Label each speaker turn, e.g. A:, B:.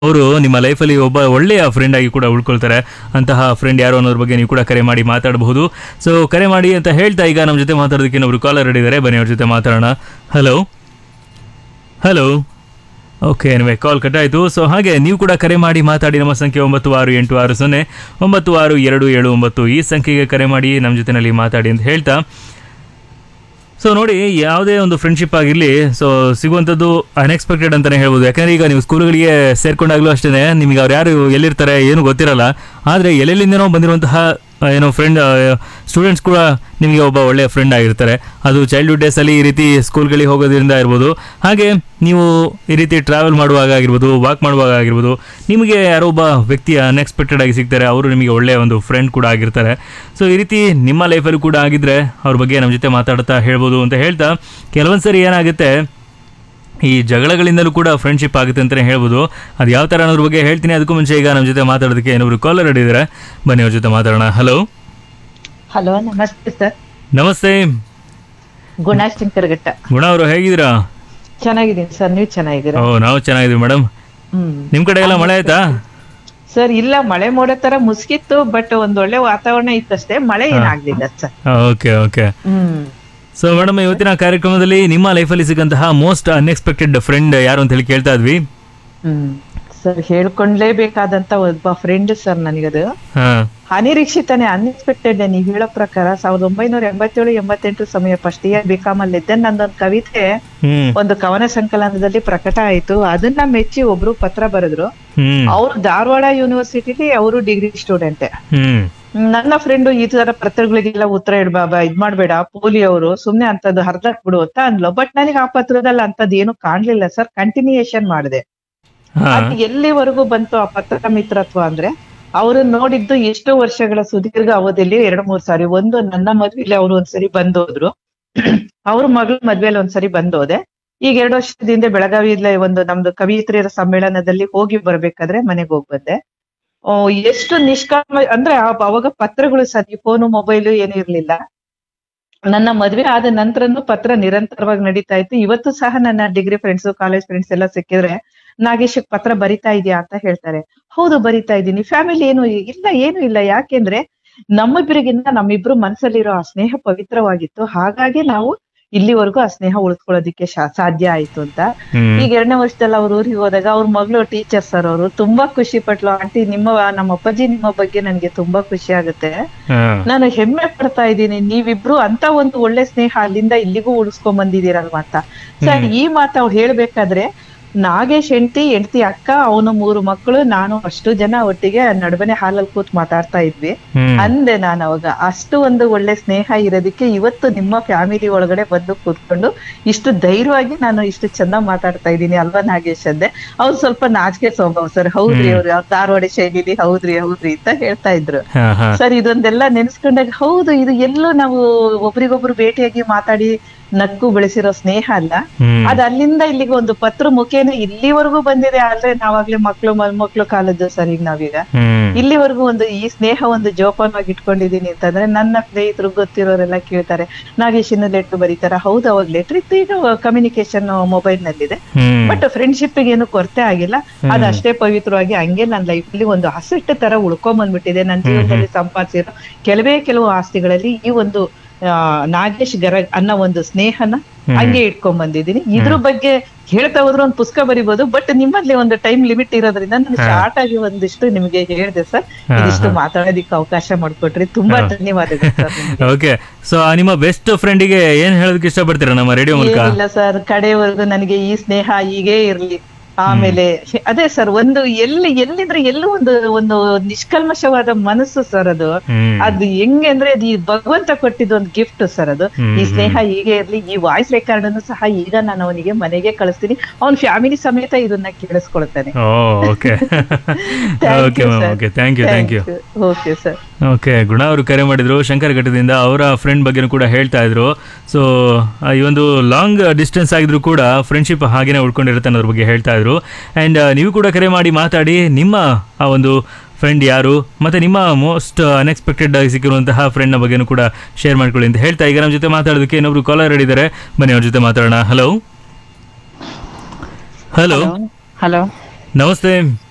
A: ಅವರು ನಿಮ್ಮ ಲೈಫಲ್ಲಿ ಒಬ್ಬ ಒಳ್ಳೆಯ ಫ್ರೆಂಡ್ ಆಗಿ ಕೂಡ ಉಳ್ಕೊಳ್ತಾರೆ ಅಂತಹ ಫ್ರೆಂಡ್ ಯಾರು ಅನ್ನೋದ್ರ ಬಗ್ಗೆ ನೀವು ಕೂಡ ಕರೆ ಮಾಡಿ ಮಾತಾಡಬಹುದು ಸೊ ಕರೆ ಮಾಡಿ ಅಂತ ಹೇಳ್ತಾ ಈಗ ನಮ್ಮ ಜೊತೆ ಮಾತಾಡೋದಕ್ಕೆ ಇನ್ನೊಬ್ರು ಕಾಲರ್ ಹಿಡಿದ್ದಾರೆ ಬನ್ನಿ ಅವ್ರ ಜೊತೆ ಮಾತಾಡೋಣ ಹಲೋ ಹಲೋ ಓಕೆ ನಿಮಗೆ ಕಾಲ್ ಕಟ್ಟಾಯಿತು ಸೊ ಹಾಗೆ ನೀವು ಕೂಡ ಕರೆ ಮಾಡಿ ಮಾತಾಡಿ ನಮ್ಮ ಸಂಖ್ಯೆ ಒಂಬತ್ತು ಆರು ಎಂಟು ಆರು ಸೊನ್ನೆ ಒಂಬತ್ತು ಆರು ಎರಡು ಏಳು ಒಂಬತ್ತು ಈ ಸಂಖ್ಯೆಗೆ ಕರೆ ಮಾಡಿ ನಮ್ಮ ಜೊತೆನಲ್ಲಿ ಮಾತಾಡಿ ಅಂತ ಹೇಳ್ತಾ ಸೊ ನೋಡಿ ಯಾವುದೇ ಒಂದು ಫ್ರೆಂಡ್ಶಿಪ್ ಆಗಿರಲಿ ಸೊ ಸಿಗುವಂಥದ್ದು ಅನ್ಎಕ್ಸ್ಪೆಕ್ಟೆಡ್ ಅಂತಲೇ ಹೇಳ್ಬೋದು ಯಾಕಂದರೆ ಈಗ ನೀವು ಸ್ಕೂಲ್ಗಳಿಗೆ ಸೇರ್ಕೊಂಡಾಗಲೂ ಅಷ್ಟೇ ನಿಮಗೆ ಅವ್ರು ಯಾರು ಎಲ್ಲಿರ್ತಾರೆ ಏನು ಗೊತ್ತಿರಲ್ಲ ಆದರೆ ಎಲ್ಲೆಲ್ಲಿಂದನೋ ಬಂದಿರುವಂತಹ ಆ, ಏನೋ ಫ್ರೆಂಡ್ ಸ್ಟೂಡೆಂಟ್ಸ್ ಕೂಡ ನಿಮಗೆ ಒಬ್ಬ ಒಳ್ಳೆಯ ಫ್ರೆಂಡ್ ಆಗಿರ್ತಾರೆ ಅದು ಚೈಲ್ಡ್ಹುಡ್ ಡೇಸಲ್ಲಿ ಈ ರೀತಿ ಸ್ಕೂಲ್ಗಳಿಗೆ ಹೋಗೋದ್ರಿಂದ ಇರ್ಬೋದು ಹಾಗೆ ನೀವು ಈ ರೀತಿ ಟ್ರಾವೆಲ್ ಮಾಡುವಾಗ ಆಗಿರ್ಬೋದು ವಾಕ್ ಮಾಡುವಾಗ ಆಗಿರ್ಬೋದು ನಿಮಗೆ ಯಾರೋ ಒಬ್ಬ ವ್ಯಕ್ತಿ ಅನ್ಎಕ್ಸ್ಪೆಕ್ಟೆಡ್ ಆಗಿ ಸಿಗ್ತಾರೆ ಅವರು ನಿಮಗೆ ಒಳ್ಳೆಯ ಒಂದು ಫ್ರೆಂಡ್ ಕೂಡ ಆಗಿರ್ತಾರೆ ಸೊ ಈ ರೀತಿ ನಿಮ್ಮ ಲೈಫಲ್ಲೂ ಕೂಡ ಆಗಿದ್ರೆ ಅವ್ರ ಬಗ್ಗೆ ನಮ್ಮ ಜೊತೆ ಮಾತಾಡ್ತಾ ಹೇಳ್ಬೋದು ಅಂತ ಹೇಳ್ತಾ ಕೆಲವೊಂದು ಸರಿ ಏನಾಗುತ್ತೆ ಈ ಜಗಳಗಳಿಂದಲೂ ಕೂಡ ಫ್ರೆಂಡ್ಶಿಪ್ ಆಗುತ್ತೆ ಅಂತಲೇ ಹೇಳ್ಬೋದು ಅದು ಯಾವ ಥರ ಅನ್ನೋದ್ರ ಬಗ್ಗೆ ಹೇಳ್ತೀನಿ ಅದಕ್ಕೂ ಮುಂಚೆ ಈಗ ನಮ್ಮ ಜೊತೆ ಮಾತಾಡೋದಕ್ಕೆ ಏನೊಬ್ರು ಕಾಲರ್ ಹಿಡಿದಾರೆ ಬನ್ನಿ ಅವ್ರ ಜೊತೆ ಮಾತಾಡೋಣ ಹಲೋ
B: ಹಲೋ ನಮಸ್ತೆ ಸರ್
A: ನಮಸ್ತೆ
B: ಗುಣಾ ಶಂಕರಘಟ್ಟ
A: ಗುಣ ಅವರು ಹೇಗಿದ್ದೀರಾ
B: ಚೆನ್ನಾಗಿದ್ದೀನಿ ಸರ್ ನೀವು ಚೆನ್ನಾಗಿದ್ದೀರಾ
A: ಓ ನಾವು ಚೆನ್ನಾಗಿದ್ದೀವಿ ಮೇಡಮ್
B: ಹ್ಮ್
A: ನಿಮ್ಮ ಕಡೆ ಎಲ್ಲ ಮಳೆ ಆಯ್ತಾ
B: ಸರ್ ಇಲ್ಲ ಮಳೆ ಮೋಡ ತರ ಮುಸ್ಕಿತ್ತು ಬಟ್ ಒಂದ್ ಒಳ್ಳೆ ವಾತಾವರಣ ಇತ್ತಷ್ಟೇ ಮಳೆ ಏನಾಗ್ಲಿಲ್ಲ sir
A: okay okay
B: hmm
A: so madam ಇವತ್ತಿನ ಕಾರ್ಯಕ್ರಮದಲ್ಲಿ ನಿಮ್ಮ ಲೈಫಲ್ಲಿ ಸಿಕ್ಕಂತಹ ಮೋಸ್ಟ್ ಅನ್ಎಕ್ಸ್ಪೆಕ್ಟೆಡ್ ಫ್ರೆಂಡ್ ಯಾರು ಅಂತ ಹೇಳಿ ಕೇಳ್ತಾ ಇದ್ವಿ
B: ಹ್ಮ್ ಸರ್ ಹೇಳ್ಕೊಂಡ್ಲೇಬೇಕಾದಂತ ಒಬ್ಬ ಫ್ರೆಂಡ್ ಸರ್ ನನಗದು
A: ಹಾಂ
B: ಅನಿರೀಕ್ಷಿತನೇ ಅನ್ಎಕ್ಸ್ಪೆಕ್ಟೆಡ್ ನೀವ್ ಹೇಳೋ ಪ್ರಕಾರ ಸಾವಿರದ ಒಂಬೈನೂರ ಎಂಬತ್ತೇಳು ಎಂಬತ್ತೆಂಟು ಸಮಯ ಫಸ್ಟ್ ಇಯರ್ ಬಿಕಾಮ್ ಅಲ್ಲಿ ಇದ್ದೆ ನಂದೊಂದು ಕವಿತೆ
A: ಹ್ಮ್
B: ಒಂದು ಕವನ ಸಂಕಲನದಲ್ಲಿ ಪ್ರಕಟ ಆಯ್ತು ಅದನ್ನ ಮೆಚ್ಚಿ ಒಬ್ರು ಪತ್ರ ಬರೆದ್ರು
A: ಹ್ಮ್
B: ಅವ್ರು ಧಾರವಾಡ ಯೂನಿವರ್ಸಿಟಿಲಿ ಅವರು ಡಿಗ್ರಿ ಸ್ಟೂಡೆಂಟ್
A: ಹ್ಮ್
B: ನನ್ನ ಫ್ರೆಂಡ್ ಈ ತರ ಪತ್ರಗಳಿಗೆಲ್ಲ ಉತ್ತರ ಇಡ್ಬಾಬಾ ಇದ್ ಮಾಡ್ಬೇಡ ಪೋಲಿ ಅವರು ಸುಮ್ನೆ ಅಂತದ್ದು ಹರ್ದಕ್ ಬಿಡು ಅಂತ ಅನ್ಲೋ ಬಟ್ ನನಗೆ ಆ ಪತ್ರದಲ್ಲಿ ಅಂತದ್ ಏನು ಕಾಣ್ಲಿಲ್ಲ ಸರ್ ಕಂಟಿನ್ಯೂಯೇಷನ್ ಮಾಡಿದೆ
A: ಹಾ
B: ಅದು ಎಲ್ಲಿವರೆಗೂ ಬಂತು ಆ ಪತ್ರ ಮಿತ್ರತ್ವ ಅಂದ್ರೆ ಅವರು ನೋಡಿದ್ದು ಎಷ್ಟೋ ವರ್ಷಗಳ ಸುದೀರ್ಘ ಅವಧಿಯಲ್ಲಿ ಎರಡ್ ಮೂರ್ ಸಾರಿ ಒಂದು ನನ್ನ ಮದ್ವೆಲಿ ಅವ್ರು ಒಂದ್ಸರಿ ಬಂದೋದ್ರು ಅವ್ರ ಮಗಳ ಮದ್ವೆಲಿ ಒಂದ್ಸರಿ ಬಂದೋದೆ ಈಗ ಎರಡು ವರ್ಷದಿಂದ ಬೆಳಗಾವಿಯಲ್ಲಿ ಒಂದು ನಮ್ದು ಕವಿಯತ್ರಿಯರ ಸಮ್ಮೇಳನದಲ್ಲಿ ಹೋಗಿ ಬರ್ಬೇಕಾದ್ರೆ ಮನೆಗೆ ಹೋಗ್ ಬಂದೆ ಆ, ಎಷ್ಟು ನಿಷ್ಕಾಮ ಅಂದ್ರೆ ಆ- ಅವಾಗ ಪತ್ರಗಳು ಸರಿ ಫೋನು ಮೊಬೈಲು ಏನು ಇರ್ಲಿಲ್ಲ ನನ್ನ ಮದ್ವೆ ಆದ ನಂತರನು ಪತ್ರ ನಿರಂತರವಾಗಿ ನಡೀತಾ ಇತ್ತು ಇವತ್ತು ಸಹ ನನ್ನ ಡಿಗ್ರಿ ಫ್ರೆಂಡ್ಸ್ ಕಾಲೇಜ್ ಫ್ರೆಂಡ್ಸ್ ಎಲ್ಲ ಸಿಕ್ಕಿದ್ರೆ ನಾಗೇಶ್ ಪತ್ರ ಬರಿತಾ ಇದೆಯಾ ಅಂತ ಹೇಳ್ತಾರೆ ಹೌದು ಬರಿತಾ ಇದ್ದೀನಿ ಫ್ಯಾಮಿಲಿ ಏನು ಇಲ್ಲ ಏನು ಇಲ್ಲ ಯಾಕೆಂದ್ರೆ ನಮ್ಮಿಬ್ಬರಿಗಿಂತ ನಮ್ಮಿಬ್ರು ಮನಸ್ಸಲ್ಲಿರೋ ಆ ಸ್ನೇಹ ಪವಿತ್ರವಾಗಿತ್ತು ಹಾಗಾಗಿ ನಾವು ಇಲ್ಲಿವರೆಗೂ ಆ ಸ್ನೇಹ ಉಳಿಸ್ಕೊಳ್ಳೋದಿಕ್ಕೆ ಶಾ- ಸಾಧ್ಯ ಆಯ್ತು ಅಂತ
A: ಹ್ಮ್
B: ಈಗ ಎರಡನೇ ವರ್ಷದಲ್ಲಿ ಅವ್ರ ಊರಿಗೆ ಹೋದಾಗ ಅವ್ರ ಮಗಳು ಟೀಚರ್ ಸರ್ ಅವರು ತುಂಬಾ ಖುಷಿ ಪಟ್ಲು ಆಂಟಿ ನಿಮ್ಮ ನಮ್ಮ ಅಪ್ಪಾಜಿ ನಿಮ್ಮ ಬಗ್ಗೆ ನನ್ಗೆ ತುಂಬಾ ಖುಷಿ ಆಗುತ್ತೆ
A: ಹಾ
B: ನಾನು ಹೆಮ್ಮೆ ಪಡ್ತಾ ಇದ್ದೀನಿ ನೀವಿಬ್ರು ಅಂತ ಒಂದು ಒಳ್ಳೆ ಸ್ನೇಹ ಅಲ್ಲಿಂದ ಇಲ್ಲಿಗೂ ಉಳಿಸ್ಕೊಂಡ್ ಬಂದಿದ್ದೀರಲ್ವಾ ಅಂತ ಸರ್ ಈ ಮಾತು ಅವ್ರು ಹೇಳ್ಬೇಕಾದ್ರೆ ನಾಗೇಶ್ ಹೆಂಡತಿ ಹೆಂಡತಿ ಅಕ್ಕ ಅವನು ಮೂರು ಮಕ್ಕಳು ನಾನು ಅಷ್ಟು ಜನ ಒಟ್ಟಿಗೆ ನಡುವನೆ ಹಾಲಲ್ಲಿ ಕೂತ್ ಮಾತಾಡ್ತಾ ಇದ್ವಿ
A: ಹ್ಮ್
B: ಅಂದೆ ನಾನು ಅವಾಗ ಅಷ್ಟು ಒಂದು ಒಳ್ಳೆ ಸ್ನೇಹ ಇರೋದಕ್ಕೆ ಇವತ್ತು ನಿಮ್ಮ ಫ್ಯಾಮಿಲಿ ಒಳಗಡೆ ಬಂದು ಕೂತ್ಕೊಂಡು ಇಷ್ಟು ಧೈರ್ಯವಾಗಿ ನಾನು ಇಷ್ಟು ಚೆನ್ನಾಗಿ ಮಾತಾಡ್ತಾ ಇದ್ದೀನಿ ಅಲ್ವಾ ನಾಗೇಶ್ ಅಂದೆ ಅವ್ರು ಸ್ವಲ್ಪ ನಾಚಿಕೆ ಸ್ವಭಾವ ಸರ್ ಹೌದ್ರಿ ಅವ್ರು ಯಾವ ಧಾರವಾಡ ಶೈಲಿಲಿ ಹೌದ್ರಿ ಹೌದ್ರಿ ಅಂತ ಹೇಳ್ತಾ ಇದ್ರು
A: ಹಾ ಹಾ
B: ಸರ್ ಇದೊಂದೆಲ್ಲ ನೆನೆಸ್ಕೊಂಡಾಗ ಹೌದು ಇದು ಎಲ್ಲೂ ನಾವು ಒಬ್ರಿಗೊಬ್ರು ಭೇಟಿಯಾಗಿ ಮಾತಾಡಿ ನಕ್ಕು ಬೆಳೆಸಿರೋ ಸ್ನೇಹ ಅಲ್ಲ
A: ಹ್ಮ್
B: ಅದ್ ಅಲ್ಲಿಂದ ಇಲ್ಲಿಗೆ ಒಂದು ಪತ್ರ ಮುಖೇನ ಇಲ್ಲಿವರೆಗೂ ಬಂದಿದೆ ಆದ್ರೆ ನಾವಾಗ್ಲೇ ಮಕ್ಳು ಮೊಮ್ಮಕ್ಳು ಕಾಲದ್ದು ಸರ್ ಈಗ ನಾವೀಗ
A: ಹ್ಮ್
B: ಇಲ್ಲಿವರೆಗೂ ಒಂದು ಈ ಸ್ನೇಹ ಒಂದು ಜೋಪಾನವಾಗಿ ಇಟ್ಕೊಂಡಿದೀನಿ ಅಂತಂದ್ರೆ ನನ್ನ ಸ್ನೇಹಿತರು ಗೊತ್ತಿರೋರೆಲ್ಲ ಕೇಳ್ತಾರೆ ನಾಗೇಶ್ ಇನ್ನು ಲೆಟ್ರ್ ಬರೀತಾರ ಹೌದು ಅವಾಗ ಲೆಟ್ರ್ ಇತ್ತು ಈಗ ಕಮ್ಯುನಿಕೇಶನ್ ಮೊಬೈಲ್ ನಲ್ಲಿದೆ
A: ಹ್ಮ್
B: ಬಟ್ ಫ್ರೆಂಡ್ಶಿಪ್ ಏನು ಕೊರತೆ ಆಗಿಲ್ಲ ಅದು ಅಷ್ಟೇ ಪವಿತ್ರವಾಗಿ ಹಂಗೆ ನನ್ನ ಲೈಫಲ್ಲಿ ಒಂದು ಅಸೆಟ್ ತರ ಉಳ್ಕೊಂಡ್ ಬಂದ್ಬಿಟ್ಟಿದೆ ನನ್ನ ಜೀವನದಲ್ಲಿ ಸಂಪಾದಿಸಿರೋ ಕೆಲವೇ ಕೆಲವು ಆಸ್ತಿಗಳಲ್ಲಿ ಈ ಒಂದು ಆ, ನಾಗೇಶ್ ಗರಗ್ ಅನ್ನೋ ಒಂದು ಸ್ನೇಹನ ಹಂಗೆ ಇಟ್ಕೊಂಡ್ ಬಂದಿದ್ದೀನಿ ಇದ್ರ ಬಗ್ಗೆ ಹೇಳ್ತಾ ಹೋದ್ರೆ ಒಂದು ಪುಸ್ತಕ ಬರಿಬೋದು ಬಟ್ ನಿಮ್ಮಲ್ಲಿ ಒಂದು ಟೈಮ್ ಲಿಮಿಟ್ ಇರೋದ್ರಿಂದ ನಾನು ಶಾರ್ಟ್ ಆಗಿ ಒಂದಿಷ್ಟು ನಿಮಗೆ ಹೇಳಿದೆ ಸರ್ ಇದಿಷ್ಟು ಮಾತಾಡೋದಿಕ್ಕೆ ಅವಕಾಶ ಮಾಡ್ಕೊಟ್ರಿ ತುಂಬಾ ಧನ್ಯವಾದಗಳು ಸರ್ ನಿಮ್ಗೆ.
A: ಓಕೆ ಸೊ ನಿಮ್ಮ ಬೆಸ್ಟ್ ಫ್ರೆಂಡಿಗೆ ಏನ್ ಹೇಳೋದಕ್ಕೆ ಇಷ್ಟಪಡ್ತೀರಾ ನಮ್ಮ ರೇಡಿಯೋ ಮೂಲಕ
B: ಏನಿಲ್ಲ ಸರ್ ಕಡೆವರೆಗೂ ನನಗೆ ಈ ಸ್ನೇಹ ಹೀಗೇ ಇರ್ಲಿ ಆಮೇಲೆ ಹೆ- ಅದೇ ಸರ್ ಒಂದು ಎಲ್ಲಿ ಎಲ್ಲಿದ್ರೆ ಎಲ್ಲೂ ಒಂದು ಒಂದು ನಿಷ್ಕಲ್ಮಶವಾದ ಮನಸ್ಸು ಸರ್ ಅದು
A: ಹ್ಮ್
B: ಅದು ಹೆಂಗೆ ಅಂದ್ರೆ ಅದು ಈ ಭಗವಂತ ಕೊಟ್ಟಿದ್ದು ಒಂದು ಗಿಫ್ಟ್ ಸರ್ ಅದು ಈ ಸ್ನೇಹ ಹೀಗೆ ಇರ್ಲಿ ಈ ವಾಯ್ಸ್ ರೆಕಾರ್ಡ್ ಅನ್ನು ಸಹ ಈಗ ನಾನು ಅವನಿಗೆ ಮನೆಗೆ ಕಳಿಸ್ತೀನಿ ಅವ್ನ ಫ್ಯಾಮಿಲಿ ಸಮೇತ ಇದನ್ನ ಕೇಳಿಸ್ಕೊಳ್ತಾನೆ
A: oh okay okay ma'am okay thank you thank you
B: okay sir
A: okay ಗುಣ ಅವರು ಕರೆ ಮಾಡಿದ್ರು ಶಂಕರ್ ಘಟ್ಟದಿಂದ ಅವರ ಫ್ರೆಂಡ್ ಬಗ್ಗೆನೂ ಕೂಡ ಹೇಳ್ತಾ ಇದ್ರು ಸೊ ಈ ಒಂದು ಲಾಂಗ್ ಡಿಸ್ಟೆನ್ಸ್ ಆಗಿದ್ರು ಕೂಡ ಫ್ರೆಂಡ್ಶಿಪ್ ಹಾಗೇನೆ ಉಳ್ಕೊಂಡಿರುತ್ತೆ ಅನ್ನೋದ್ರ ಬಗ್ಗೆ ಹೇಳ್ತಾ ಇದ್ರು ಆ್ಯಂಡ್ ನೀವು ಕೂಡ ಕರೆ ಮಾಡಿ ಮಾತಾಡಿ ನಿಮ್ಮ ಆ ಒಂದು ಫ್ರೆಂಡ್ ಯಾರು ಮತ್ತು ನಿಮ್ಮ ಮೋಸ್ಟ್ ಅನ್ಎಕ್ಸ್ಪೆಕ್ಟೆಡ್ ಆಗಿ ಸಿಕ್ಕಿರುವಂತಹ ಫ್ರೆಂಡ್ನ ಬಗ್ಗೆನೂ ಕೂಡ ಶೇರ್ ಮಾಡ್ಕೊಳ್ಳಿ ಅಂತ ಹೇಳ್ತಾ ಈಗ ನಮ್ಮ ಜೊತೆ ಮಾತಾಡೋದಕ್ಕೆ ಇನ್ನೊಬ್ರು ಕಾಲರ್ ಹೇಳಿದ್ದಾರೆ ಬನ್ನಿ ಅವ್ರ ಜೊತೆ ಮಾತಾಡೋಣ ಹಲೋ ಹಲೋ
C: ಹಲೋ
A: ನಮಸ್ತೆ